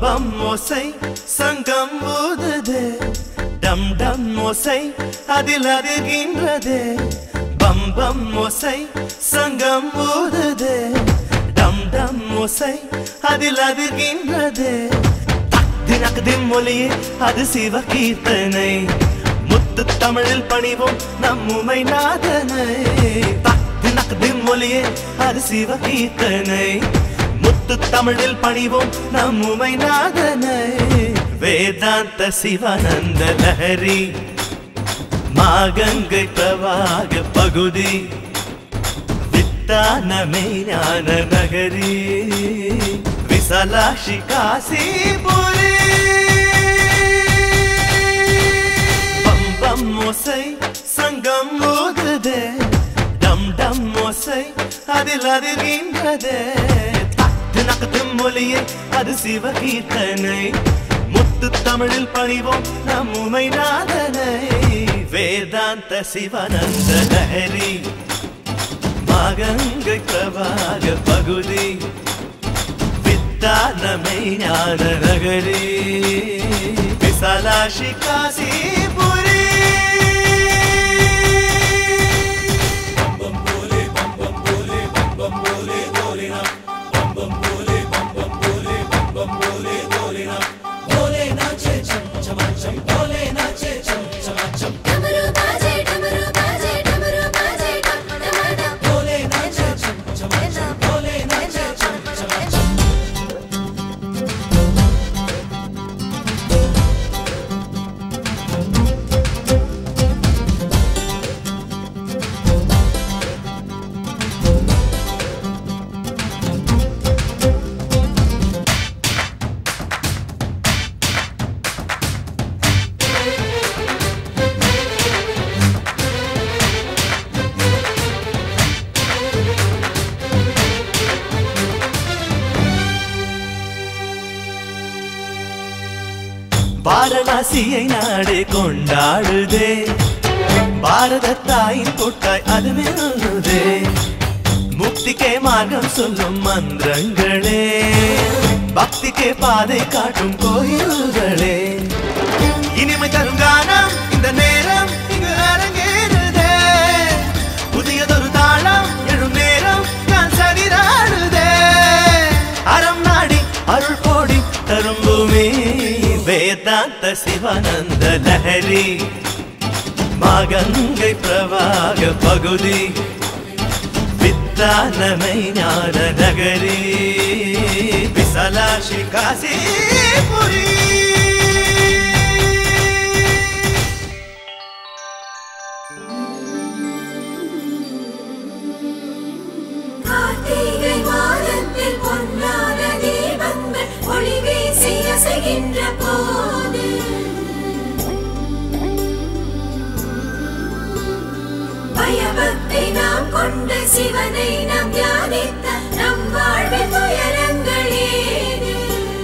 பம் ஓசை சங்கம் ஊதுதே டம் டம் ஓசை அதில் அதிர்கின்றதே பம் பம் ஓசை சங்கம் ஊதுதே டம் டம் ஓசை அதில் அதிர்கின்றதே தினக்கு திம்மொழியே அது சிவ கீர்த்தனை முத்து தமிழில் பணிவோம் நம்முமை நாதனை தினக்கு திம்மொழியே அது சிவ கீர்த்தனை முத்து தமிழில் பணிவோம் நம்முமை நாதனை வேதாந்த சிவானந்த லஹரி மாகங்கை பிரவாக பகுதி வித்தானமே ஞான நகரி விசலாஷி காசிபுரி பம் பம் ஓசை சங்கம் ஊதுதே டம் டம் ஓசை அதில் அதிர்கின்றதே தினக்கு மொழியே அது சிவ கீர்த்தனை முத்து தமிழில் பணிவோம் நம் உமை நாதனை வேதாந்த சிவானந்த லஹரி மாகங்கை பிரவாக பகுதி வித்தானமை ஞான நகரி விசாலாஷி காசிபுரி डमरू बाजे डमरू बाजे डमरू बाजे डम डम डम भोले नाचे चम चम चम भोले नाचे चम चम चम வாரணாசியை நாடு கொண்டாடுதே பாரத தாயின் கொட்டாய் அது மெல்லுதே முக்திக்கே மார்க்கம் சொல்லும் மந்திரங்களே பக்திக்கே பாதை காட்டும் கோயில்களே இனிமை தரும் கானம் இந்த நேரம் இங்கு அரங்கேறுதே புதியதொரு தாளம் எழும் நேரம் நான் சரிதாடுதே அறம் நாடி அருள் கோடி தரும் பூமி வேதாந்த சிவானந்த லஹரி மாகங்கை பிரவாக பகுதி வித்தானமை ஞான நகரி விசலாஷி காசிபுரி கார்த்திகை மாதத்தில் பொன்னான தீபங்கள் ஒளி வீசி அசைகின்ற போது பயபக்தி நாம் கொண்ட சிவனை நாம் தியானித்த நம் வாழ்வில் துயரங்கள் ஏது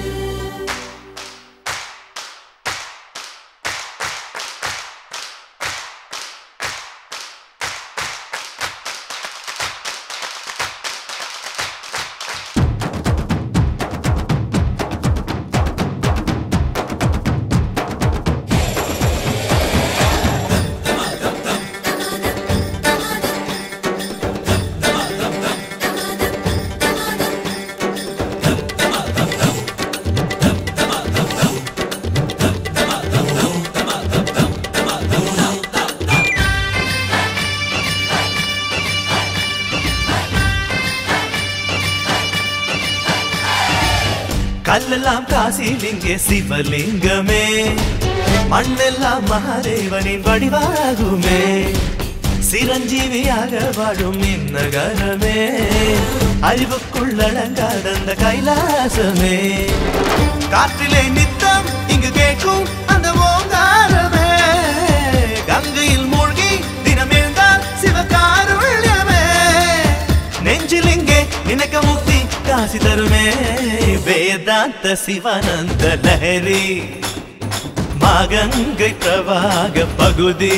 கல்லெல்லாம் காசிலிங்கே சிவலிங்கமே மண்ணெல்லாம் மகாதேவனின் வடிவாகுமே சிரஞ்சீவியாக வாழும் இந்நகரமே அறிவுக்குள்ளடங்காத அந்த கைலாசமே காற்றிலே நித்தம் இங்கு கேட்கும் அந்த ஓங்காரமே கங்கையில் மூழ்கி தினமெழுந்தால் சிவகாருள்யமே நெஞ்சில் இங்கே நினைக்க முக்தி காசி தருமே வேதாந்த சிவானந்த லஹரி மாகங்கை பிரவாக பகுதி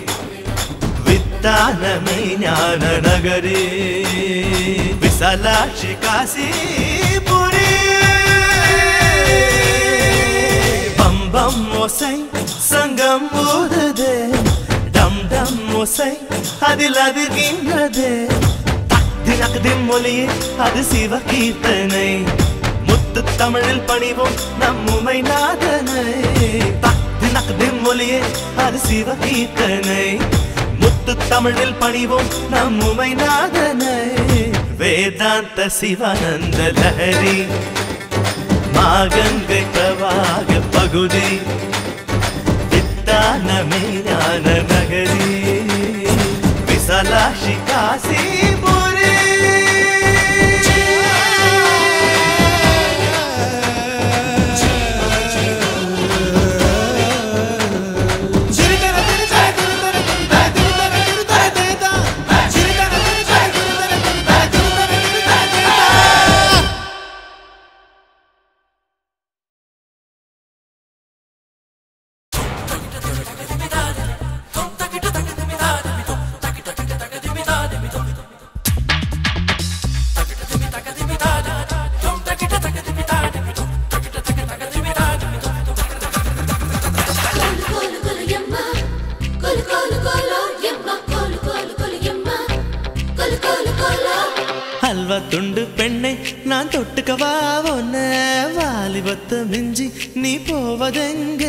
வித்தானமை ஞான நகரி விசலாட்சி காசிபுரி பம் ஓசை சங்கம் ஊதுதே டம் டம் ஓசை அதில் அதிர்கின்றதே தினக்குதின் மொழியே அது சிவ கீர்த்தனை முத்து தமிழில் பணிவோம் நம் உமை நாதனை தினக்குதின் மொழியே அது சிவ கீர்த்தனை முத்து தமிழில் பணிவோம் நம் உமை நாதனை வேதாந்த சிவானந்த லஹரி மாகங்கை பிரவாக பகுதி வித்தான மெய்ஞான நகரி விசாலாஷி காசிபுரி కోలు కోలు యమ్మ కోలు కోలు కోలు యమ్మ కోలు కోలు కోలు యమ్మ కోలు కోలు కోలు அல்வா துண்டு பெண்ணை நான் தொட்டுக்கவா ஒன்ன வாலிபத்த மிஞ்சி நீ போவதெங்கே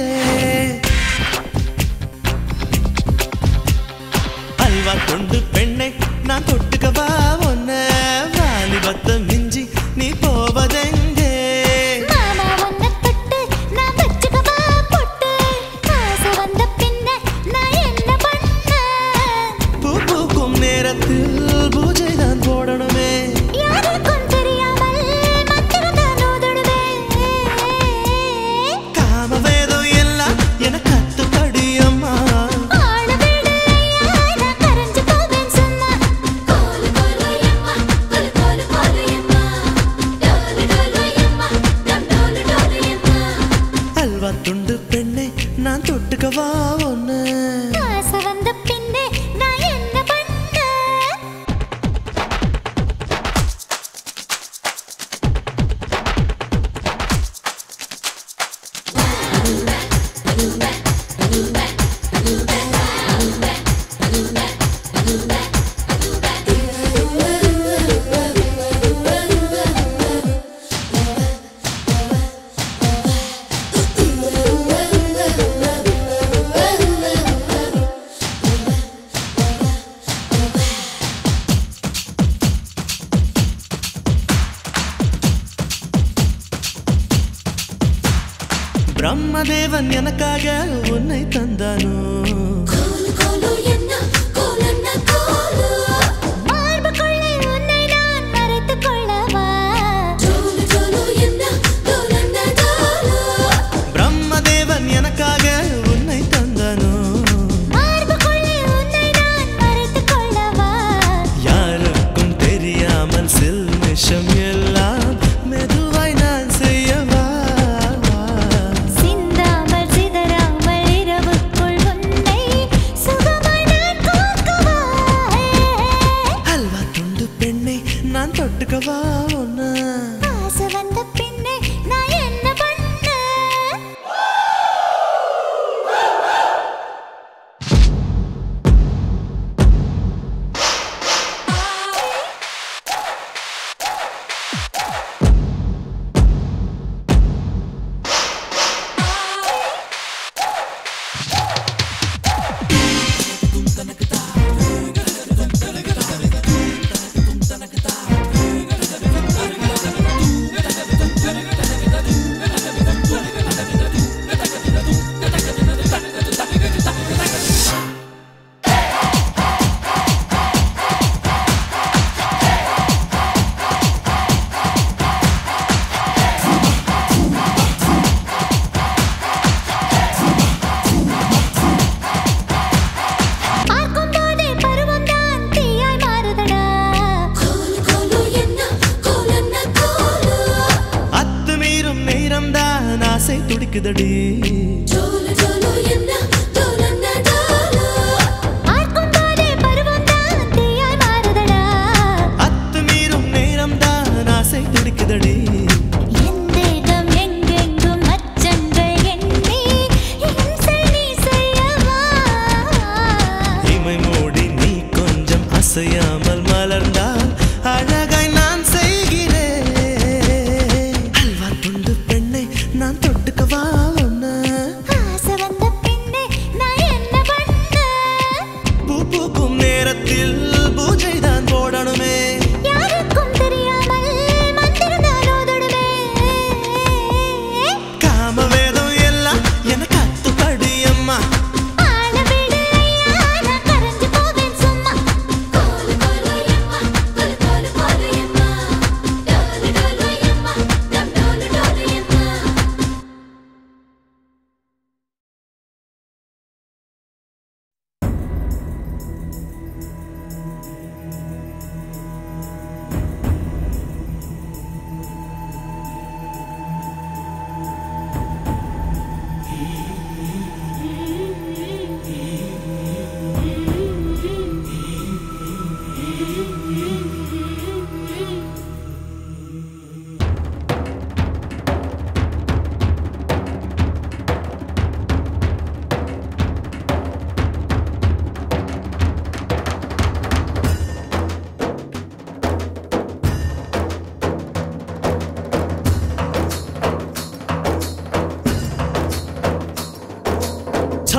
அல்வா துண்டு பெண்ணை நான் தொட்டுக்கவா ஒன்ன வாலிபத்த மிஞ்சி நீ போவதெங்கே மாமா உன்னை தொட்டு நான் வச்சுக்கவா பொட்டு காசு வந்த பின்ன நான் என்ன பண்ண பூ பூக்கும் நேரத்தில் பூஜை தான் போடணுமே யாருக்கும் தெரியாமல் மந்திரம் தான் ஓதடுவேன் காம வேதம் எல்லாம் என கத்துப்படி அம்மா ஆள விடு ஐயா, நான் கரைஞ்சு போவேன் சும்மா కోలు కోలు యమ్మ కోలు కోలు కోలు యమ్మ డోలు డోలు యమ్మ డమ్ డోలు డోలు యమ్మ அல்வா துண்டு பெண்ணை நான் தொட்டுக்கவா ஒன்னு காசு வந்த பின்னே நான் என்ன பண்ண பிரம்மதேவன் எனக்காக உன்னை தந்தானோ కోలు కోలు యన్న కోలన్న కోలు மார்புக்குள்ளே உன்னை நான் மறைத்துக் கொள்ளவா డోలు డోలు యన్న డోలన్న డోలు பிரம்மதேவன் எனக்காக உன்னை தந்தானோ மார்புக்குள்ளே உன்னை நான் மறைத்துக் கொள்ளவா யாருக்கும் தெரியாமல் சில் நிஷம் எல்லாம் மெதுவாய் நான் செய்யவா சிந்தாமல் சிதறாமல் இரவுக்குள் உன்னை சுகமாய் நான் கோர்க்கவா அல்வா துண்டு பெண்ணை நான் தொட்டுக்கவா ஒன்னு ஆசை வந்த பின்னே நான் என்ன பண்ண பார்க்கும் போதே பருவம் தான் தீயாய் மாறுதடா కోలు కోలు యన్న కోలన్న కోలు அத்துமீறும் நேரம் தான் ஆசை துடிக்குதடி డోలు డోలు యన్న డోలన్న డోలు பார்க்கும் போதே பருவம் தான் தீயாய் மாறுதடா அத்துமீறும் நேரம் தான் ஆசை துடிக்குதடி என் தேகம் எங்கெங்கும் அச்சங்கள் எண்ணி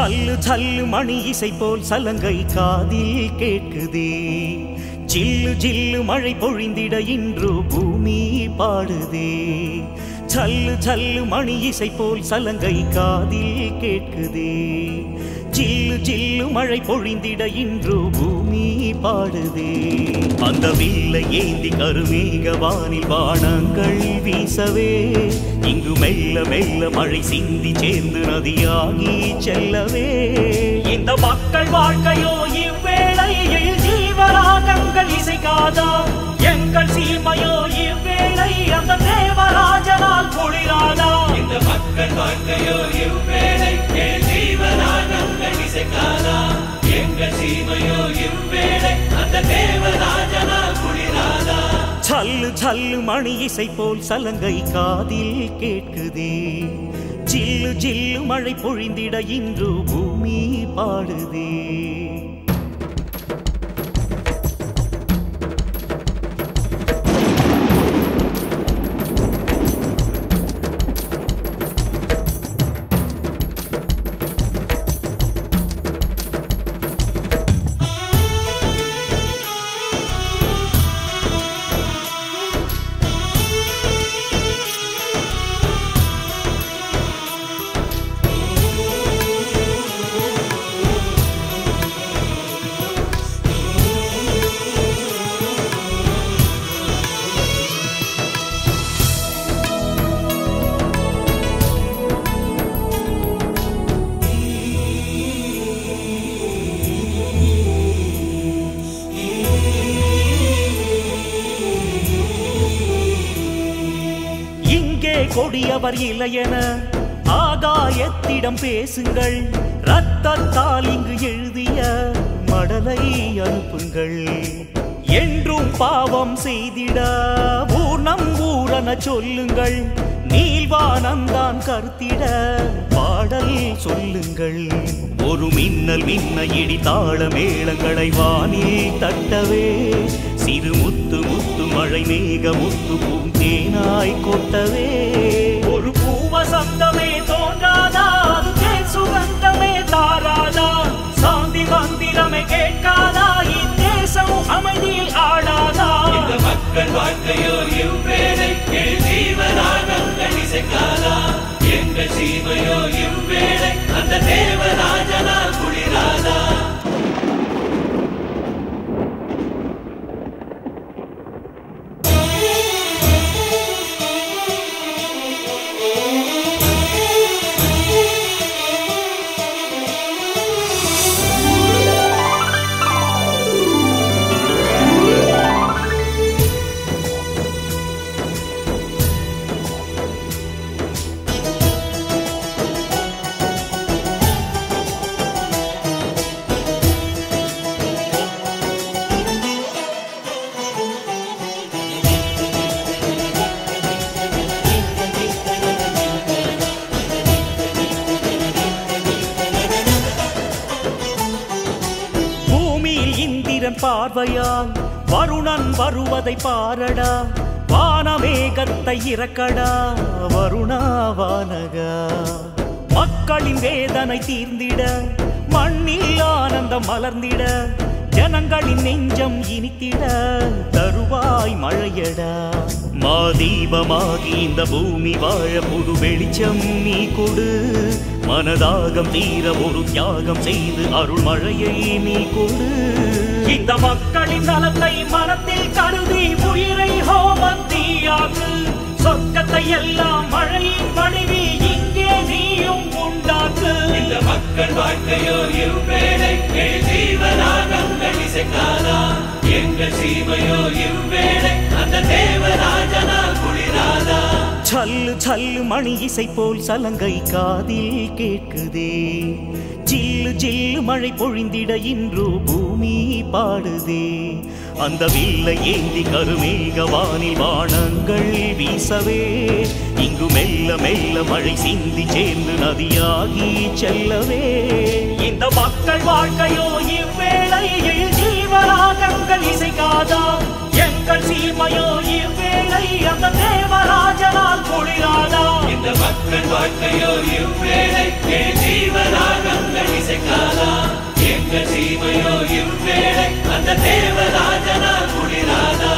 சல்லு சல்லு மணி இசை போல் சலங்கை காதில் கேட்குதே ஜில்லு ஜில்லு மழை பொழிந்திட இன்று பூமி பாடுதே சல்லு சல்லு மணி இசை போல் சலங்கை காதில் கேட்குதே ஜில்லு ஜில்லு மழை பொழிந்திட இன்று பூமி பாடுதே அந்த வில்லை ஏந்தி கருமேக வானில் வானங்கள் வீசவே இங்கு மெல்ல மெல்ல மழை சிந்தி சேர்ந்து நதியாகி செல்லவே இந்த மக்கள் வாழ்க்கையோ இவ்வேளையில் ஜீவராகங்கள் இசைக்காதா எங்கள் சீமையோ இவ்வேளை அந்த தேவராஜனால் குளிராதா இந்த மக்கள் வாழ்க்கையோ இவ்வேளை ஜீவராகங்கள் இசைக்காதா எங்கள் சீமையோ இவ்வேளை அந்த தேவராஜனால் குளிராதா சல்லு சல்லு மணி இசை போல் சலங்கை காதில் கேட்குதே ஜில்லு ஜில்லு மழை பொழிந்திட இன்று பூமி பாடுதே இங்கே கொடியவர் இல்லையென ஆகாயத்திடம் பேசுங்கள் ரத்தத்தால் இங்கு எழுதிய மடலை அனுப்புங்கள் என்றும் பாவம் செய்திட ஊர்ணம் ஊரன சொல்லுங்கள் நீல்வானந்தான் கருத்திட பாடல் சொல்லுங்கள் ஒரு மின்னல் மின்ன இடி தாள மேளங்களை வானில் தட்டவே சிறு முத்து முத்து மழை மேக முத்து பூந்தேனாய் கொட்டவே ஒரு பூவசந்தமே தோன்றாதா அது தேன் சுகந்தமே தாராதா சாந்தி மந்திரமே கேட்காதா இத்தேசம் அமைதியில் ஆடாதா இந்த மக்கள் வாழ்க்கையோ இவ்வேளை ஜீவராகங்கள் இசைக்காதா எங்கள் சீமையோ இவ்வேளை அந்த தேவராஜனால் குளிராதா பூமியில் இந்திரன் பார்வையால் வருணன் வருவதை பாரடா வானமேகத்தை இறக்கடா வருணா வானகா மக்களின் வேதனை தீர்ந்திட மண்ணில் ஆனந்தம் மலர்ந்திட ஜனங்களின் நெஞ்சம் இனித்திட தருவாய் மழையடா மாதீபமாகி இந்த பூமி வாழ புது வெளிச்சம் நீ கொடு மனதாகம் தீர ஒரு தியாகம் செய்து அருள் மழையை நீ கொடு இந்த மக்களின் நலத்தை மனத்தில் கருதி உயிரை ஹோமத்தீயாக்கு சொர்க்கத்தை எல்லாம் மழையின் வடிவி இங்கே நீயும் உண்டாக்கு இந்த மக்கள் வாழ்க்கையோ இவ்வேளை ஜீவராகங்கள் இசைக்காதா எங்கள் சீமையோ இவ்வேளை அந்த தேவராஜனால் குளிராதா சல்லு சல்லு மணி இசை போல் சலங்கை காதில் கேட்குதே ஜில்லு ஜில்லு மழை பொழிந்திட இன்று பூமி பாடுதே அந்த வில்லை ஏந்தி கருமேக வானில் வானங்கள் வீசவே இங்கு மெல்ல மெல்ல மழை சிந்தி சேர்ந்து நதியாகி செல்லவே இந்த மக்கள் வாழ்க்கையோ இவ்வேளையில் ஜீவராகங்கள் இசைக்காதா எங்கள் சீமையோ இவ்வேளை அந்த தேவராஜனால் குளிராதா இந்த மக்கள் வாழ்க்கையோ இவ்வேளை ஜீவராகங்கள் இசை எங்கள் சீமையோ இவ்வேளை அந்த தேவராஜனா குளிராதா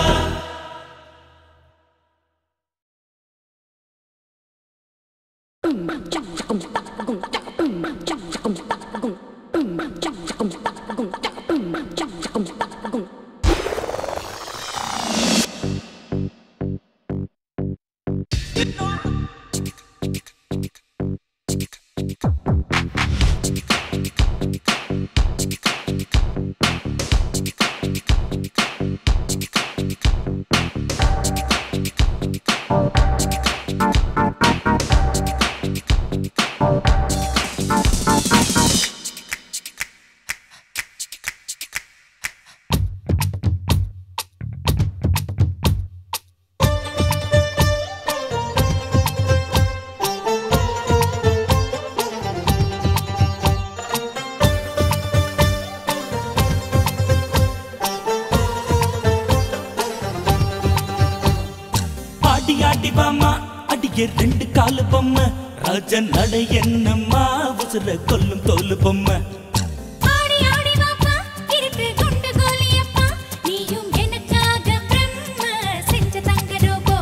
ஆடி ஆடி வாமா அடிய ரெண்டு காலு பொம்மை ராஜன் நடை என்னம்மா உசுர கொல்லும் தோலு பொம்மை ஆடி ஆடி வாப்பா இருக்கு குண்டு கோலியப்பா நீயும் எனக்காக பிரம்ம செஞ்ச தங்க ரோபோ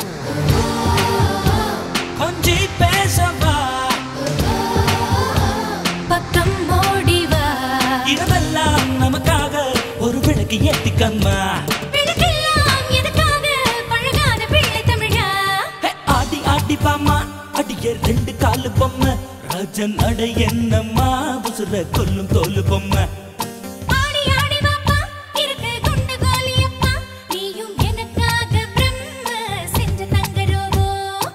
கொஞ்சி பேசவா பக்கம் ஓடி வா இரவெல்லாம் நமக்காக ஒரு விளக்கு ஏத்திக்கம்மா விளக்கெல்லாம் எதுக்காக பழகாத பிள்ளை தமிழா ஹே, ஆடி ஆடி வாமா அடிய ரெண்டு காலு பொம்மை ராஜன் நடை என்னம்மா உசுர கொல்லும் தோலு பொம்மை ஆடி ஆடி வாப்பா இருக்கு குண்டு கோலியப்பா நீயும் எனக்காக பிரம்ம செஞ்ச தங்க ரோபோ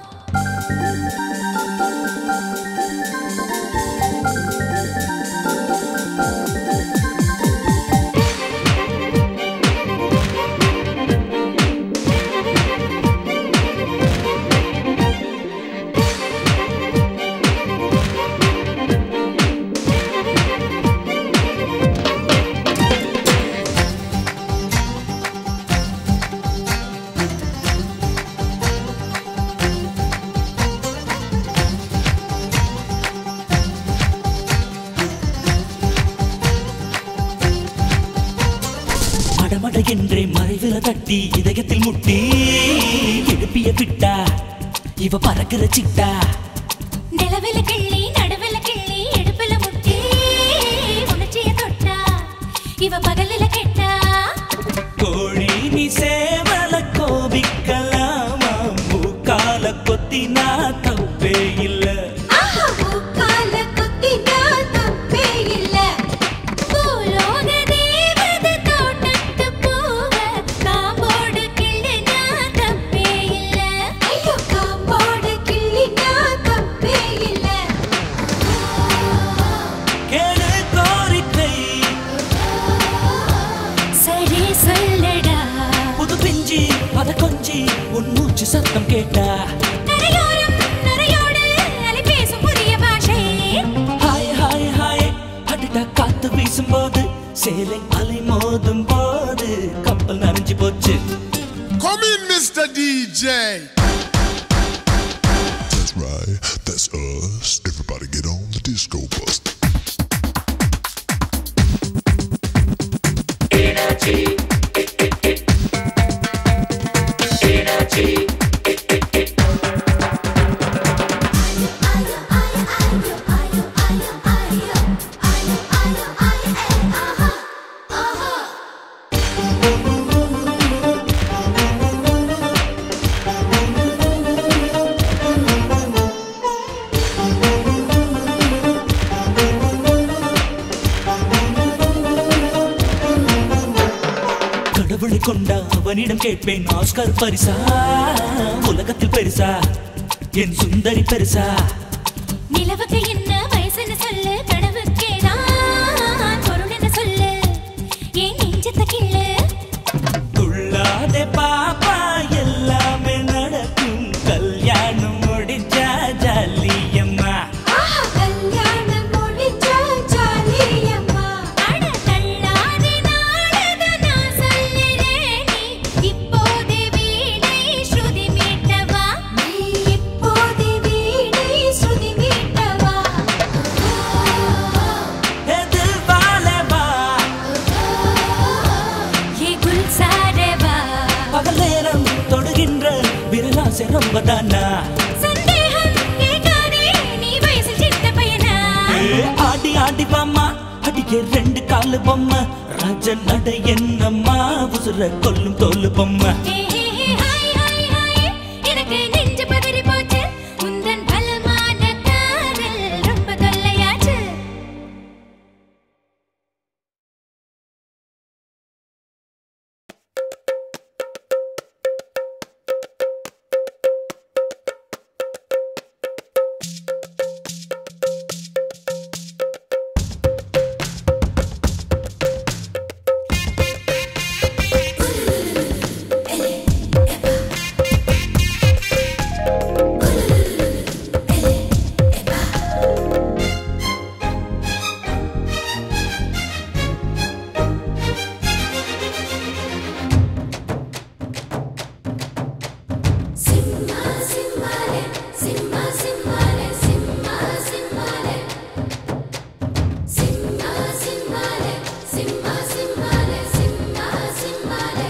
மடமட என்றே மறைவில தட்டி இதயத்தில் முட்டி எழுப்பிய விட்டா இவ பறக்கிற சிட்டா நிலவில கிள்ளி நடுவில கிள்ளி எடுப்புல முட்டி உணர்ச்சிய தொட்டா இவ பகலில கெட்டா கோழி நீ சேவல கோபிக்கலாமா மூக்கால கொத்தினா தப்பே இல்ல ஆஹா பூக்கால குத்தினா தப்பே இல்ல பூலோக தேவத தோட்டத்து பூவ காம்போடு கிள்ளினா தப்பே இல்ல ஐயோ காம்போடு கிள்ளினா தப்பே இல்ல கேளு கோரிக்கை சரி சொல்லடா புது பிஞ்சி அத கொஞ்சி உன் மூச்சு சத்தம் கேட்டா நரையோரம் நரையோடு அலை பேசும் புதிய பாஷை ஹாய் ஹாய் ஹாய் அடிடா காத்து வீசும்போது சேலை அலை மோதும் போது கப்பல் நனைஞ்சு போச்சு Come in, Mr. DJ. That's right, that's us. Everybody get on the disco bus. கடவுளை கொண்டா அவனிடம் கேட்பேன் ஆஸ்கர் பரிசா உலகத்தில் பெருசா என் சுந்தரி பெருசா நிலவுக்கு என்ன வயசுன்னு சொல்லு கனவுக்கே நான் பொருள்னு சொல்லு என் நெஞ்சத்தை கிள்ளு துள்ளாதே பாப்பா எல்லாமே நடக்கும் கல்யாணம் முடிஞ்சா ஜாலியம்மா கல்யாணம் முடிஞ்சா ஜாலியம்மா அட தள்ளாதே நாடத நான் சொல்லுறேன் நீ இப்போதே வீணை ஸ்ருதி மீட்டவா நீ இப்போதே வீணை ஸ்ருதி மீட்டவா ஆசை ரொம்ப தானா சந்தேகம் கேட்காதே நீ வயசில் சின்ன பையனா ஏ, ஆடி ஆடி வாமா அடிக்க ரெண்டு காலு பொம்மை ராஜன் நட என்னம்மா உசுர கொல்லும் தோலு பொம்மை hey, hey, hey, hi, hi, hi. எனக்கு நெஞ்சு பதறி போச்சு உந்தன் பலமான காதல் ரொம்ப தொல்லையாச்சு Simba, simbale, simba, simbale, simba, simbale. Simba, simbale, simba, simbale, simba, simbale.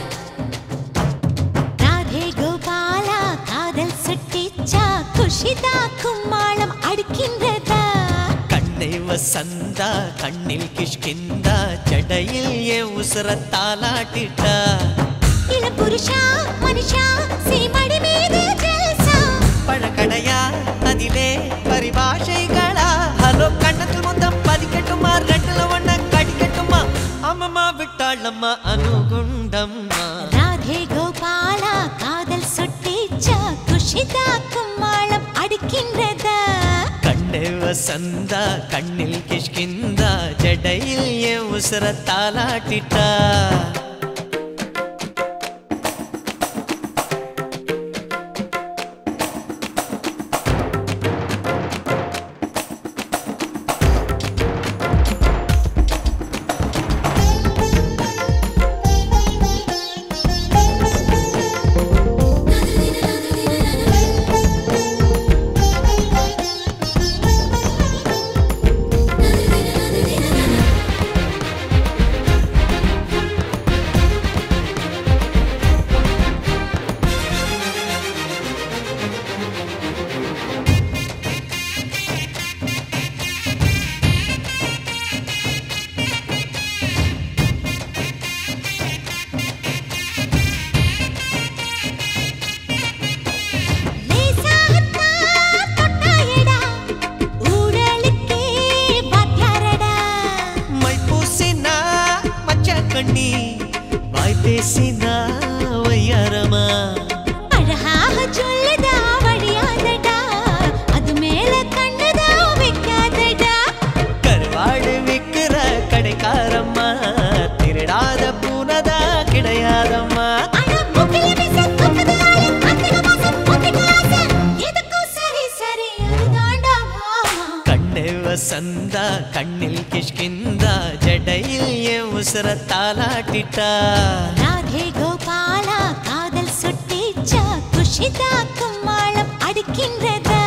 Radhe Gopala காதல் சுட்டிச்சா குஷிதா கும்மாளம் அடிக்கின்றதா கண்ணை வசந்தா கண்ணில் கிஷ்கிந்தா ஜடையில் என் உசுர தாலாட்டிட்டா இள புருஷா மனுஷா சீமடி மீது ஜல்சா பழக்கடையா அதிலே பரிபாஷைகளா ஹலோ கண்ணத்தில் முந்தம் பதிக்கட்டுமா ரெண்டுல ஒண்ண கடிக்கட்டுமா அம்மம்மா விட்டாளம்மா அனுகுண்டம்மா ராதே கோபாலா காதல் சுட்டிச்சா குஷிதா கும்மாளம் அடிக்கின்றதா கண்ணை வசந்தா கண்ணில் கிஷ்கிந்தா ஜடையில் என் உசுர தாலாட்டிட்டா லேசாகத்தான் தொட்டாயடா ஊடலுக்கே வாத்தியாரடா மை பூசினா மச்ச கண்ணி வாய் பேசினா வையாரமா அழகாக சொல்லுதா வழியாதடா அது மேல கண்ணுதா வைக்காதடா கருவாடு விக்கிற கடைக்காரம்மா திருடாத பூனதா கிடையாதம்மா அட முக்கிய மிச தொக்குது ஆளு அத்திக மாசம் ஒத்திக ஆசை எதுக்கும் சரி சரி அதுதாண்டா மாமா கண்ணை வசந்தா கண்ணில் கிஷ்கிந்தா ஜடையில் என் உசுர தாலாட்டிட்டா ராதே கோபாலா காதல் சுட்டிச்சா குஷிதா கும்மாளம் அடிக்கின்றதா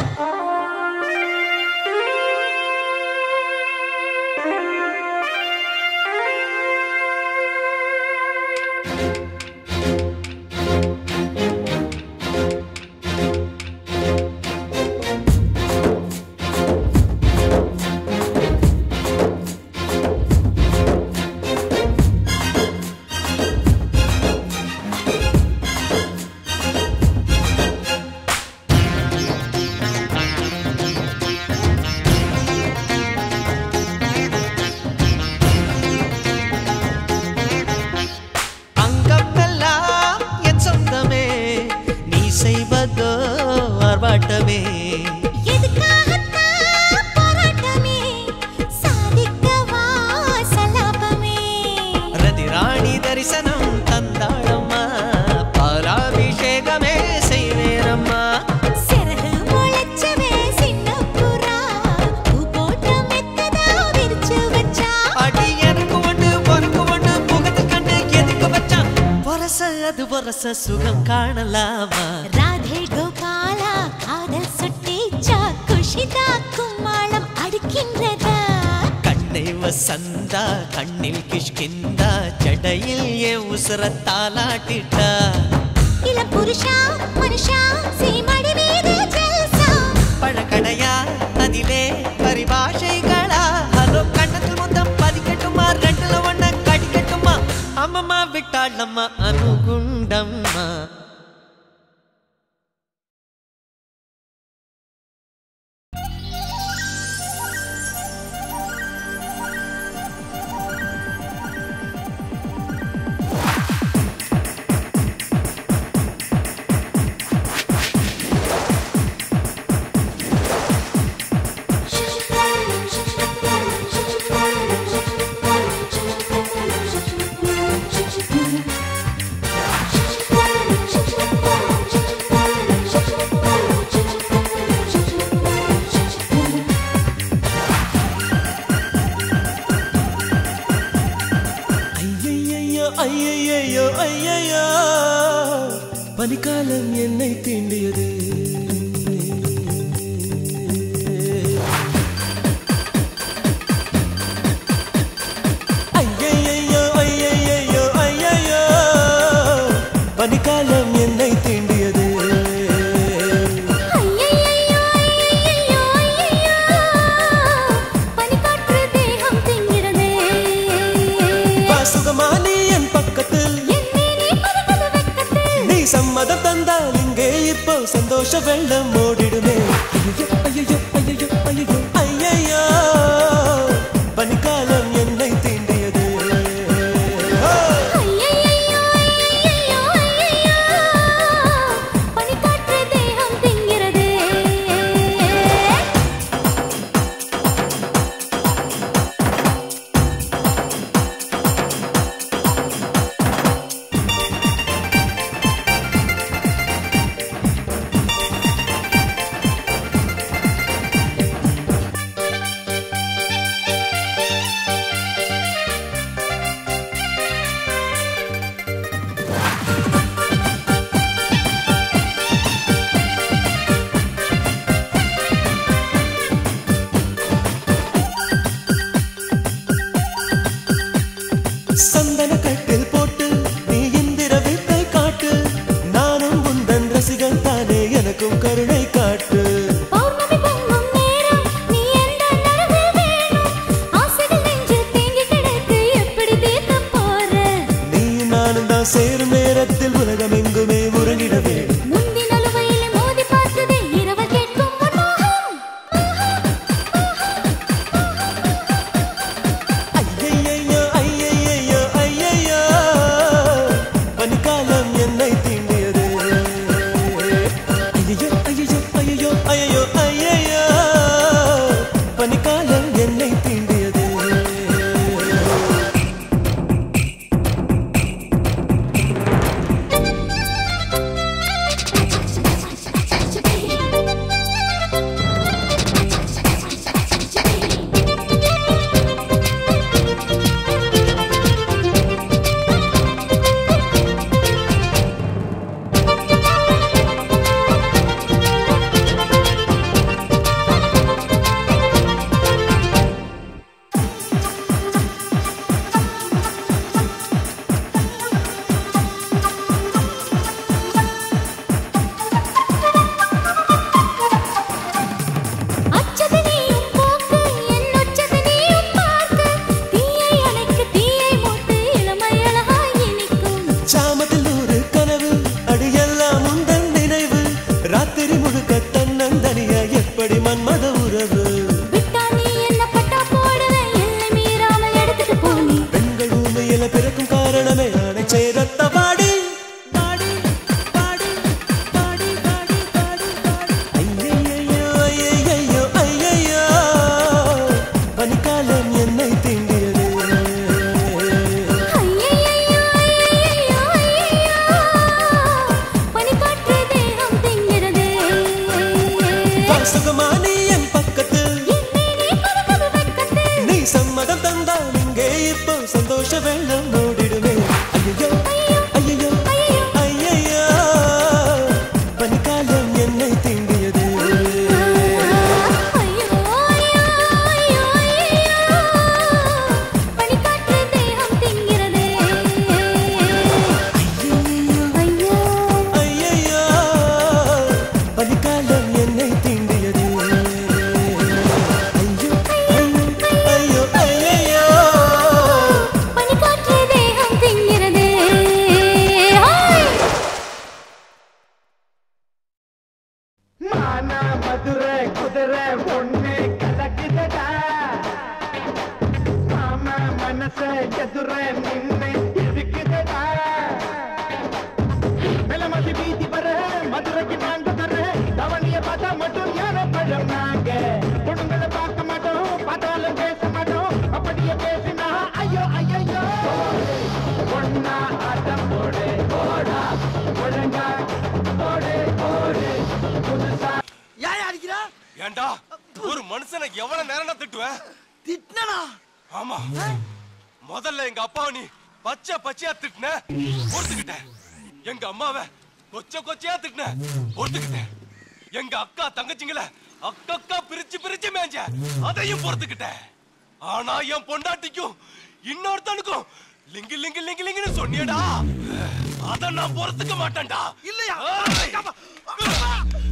அங்கமெல்லாம் என் சொந்தமே நீ செய்வதோ ஆர்ப்பாட்டமே எதுக்காகத்தான் போராட்டமே சாதிக்கவா சலாபமே ரதி ராணி தரிசனம் தந்தாளம்மா பாலாபிஷேகமே செய்வேரம்மா சிறகு முளைச்சவே சின்ன புறா பூ போட்ட மெத்ததா விரிச்சு வச்சா அடி எனக்கு ஒண்ணு உனக்கு ஒண்ணு முகத்து கண்ணு எதுக்கு வச்சான் வரச அது வரச சுகம் காணலாமா ராதே கோபாலா காதல் சுட்டிச்சா குஷிதா கும்மாளம் அடிக்கின்றதா கண்ணை வசந்தா கண்ணில் கிஷ்கிந்தா ஜடையில் என் உசுர தாலாட்டிட்டா இள புருஷா மனுஷா சீமடி மீது ஜல்சா பழக்கடையா அதிலே பரிபாஷைகளா ஹலோ கண்ணத்தில் முத்தம் பதிக்கட்டுமா ரெண்டுல ஒண்ண கடிக்கட்டுமா அம்மம்மா விட்டாளம்மா அனுகுண்டம்மா ஐயையையோ ஐயையையோ ஐயையோ பனிக்காலம் என்னை தீண்டியது ஐயையையோ ஐயையையோ ஐயையோ பனிக்காலம் என்னை தீண்டியது ஐயையையோ ஐயையையோ ஐயையோ பனிக்காற்று தேகம் திங்கிறதே வாசுகமா நீ என் பக்கத்தில் என்னை நீ பறக்குது வெக்கத்தில் நீ சம்மதம் தந்தால் இங்கே இப்போ சந்தோஷ வெள்ளம் ஓடிடுமே ஐயையோ ஐயையோ ஐயையோ ஐயையோ ஐயையோ பனிக்காலம் என்னை தீண்டியது ஓ! ஐயையையோ ஐயையையோ ஐயையோ பனிக்காற்று தேகம் திங்கிறதே சந்தன கட்டில் போட்டு நீ இந்திர வித்தை காட்டு நானும் உந்தன் ரசிகன் தானே எனக்கும் கருணை காட்டு பௌர்ணமி பொங்கும் நேரம் நீ எந்த நடுவில் வேணும் ஆசைகள் நெஞ்சில் தேங்கி கிடக்கு எப்படி தீர்க்க போற நீ நானும் தான் சேரும் நேரத்தில் உலகம் எங்குமே உறங்கிட வேண்டும் முந்தி நலுவையில் மோதி பார்த்தது இரவு கேட்கும் மோகம் ஐயையையோ ஐயையையோ ஐயையோ பனிக்காலம் என்னை தீண்டியது ஐயையோ ஐயையோ ஐயையோ ஐயையோ ஐயையோ பனிக்காலம் என்னை தீண்டியது ஐயையோ ஆனா மதுரை குதிரை ஒண்ணு கலக்குதடா மாமா மனச எதுர நின்னு இருக்குதடா மெலமதி வீதி வர மதுரைக்கு நாங்க தர தவணிய பார்த்தா மட்டும் யார பழம் நாங்க பொண்ணுங்களை பார்க்க மாட்டோம் பார்த்தாலும் பேச மாட்டோம் அப்படியே பேசினா ஐயோ ஐயோ பொண்ணா ஆட்டம் போடு போடா ஒழுங்கா போடு போடு புதுசா ஏன் அடிக்கிறா ஏண்டா ஒரு மனுஷனை எவ்வளவு நேரம் திட்டுவேன் திட்டினா ஆமா முதல்ல எங்க அப்பாவை நீ பச்சை பச்சையா திட்டுன பொறுத்துக்கிட்டேன் எங்க அம்மாவை கொச்ச கொச்சையா திட்டுன பொறுத்துக்கிட்டேன் எங்க அக்கா தங்கச்சிங்கள அக்கா பிரிச்சு பிரிச்சு மேஞ்ச அதையும் பொறுத்துக்கிட்டேன் ஆனா என் பொண்டாட்டிக்கும் இன்னொருத்தனுக்கும் லிங்கு லிங்கு லிங்கு லிங்குன்னு சொன்னியடா அத நான் பொறுத்துக்க மாட்டேன்டா இல்லையா? ஏய்!